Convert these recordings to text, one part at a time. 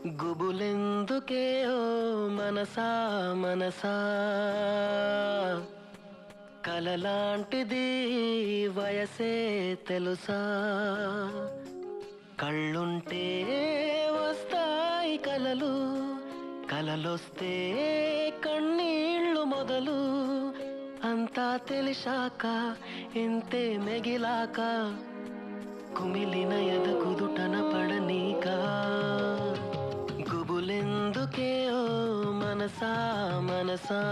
గుబులెందుకే ఓ మనసా మనసా కలలాంటిది వయసే తెలుసా కళ్ళుంటే వస్తాయి కలలు కలలొస్తే కన్నీళ్ళు మొదలు అంతా తెలిసాక ఇంతే మెగిలాక కుమిలిన ఎద కుదుటన పడనీక గుబులెందుకే ఓ మనసా మనసా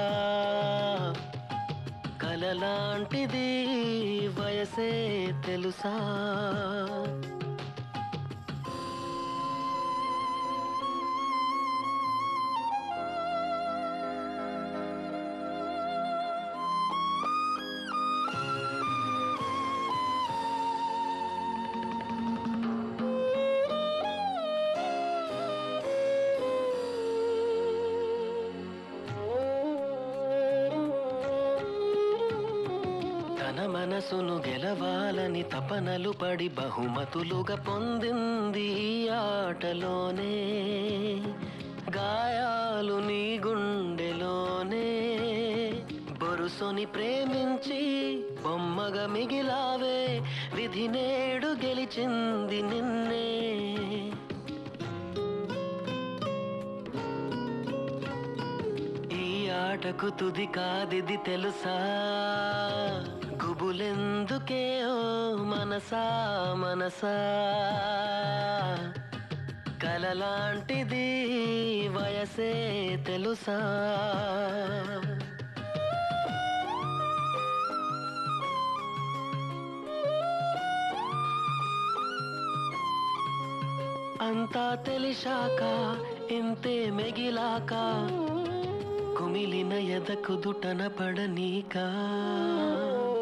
కలలాంటిది వయసే తెలుసా తన మనసును గెలవాలని తపనలు పడి బహుమతులుగా పొందింది ఈ ఆటలోనే గాయాలు నీ గుండెలోనే బొరుసొని ప్రేమించి బొమ్మగా మిగిలావే విధి నేడు గెలిచింది నిన్నే ఈ ఆటకు తుది కాదిది తెలుసా గుబులెందుకే ఓ మనసా మనసా కలలాంటిది వయసే తెలుసా అంతా తెలిసాక ఇంతే మెగిలాక కుమిలిన ఎదకు దుటన పడనీకా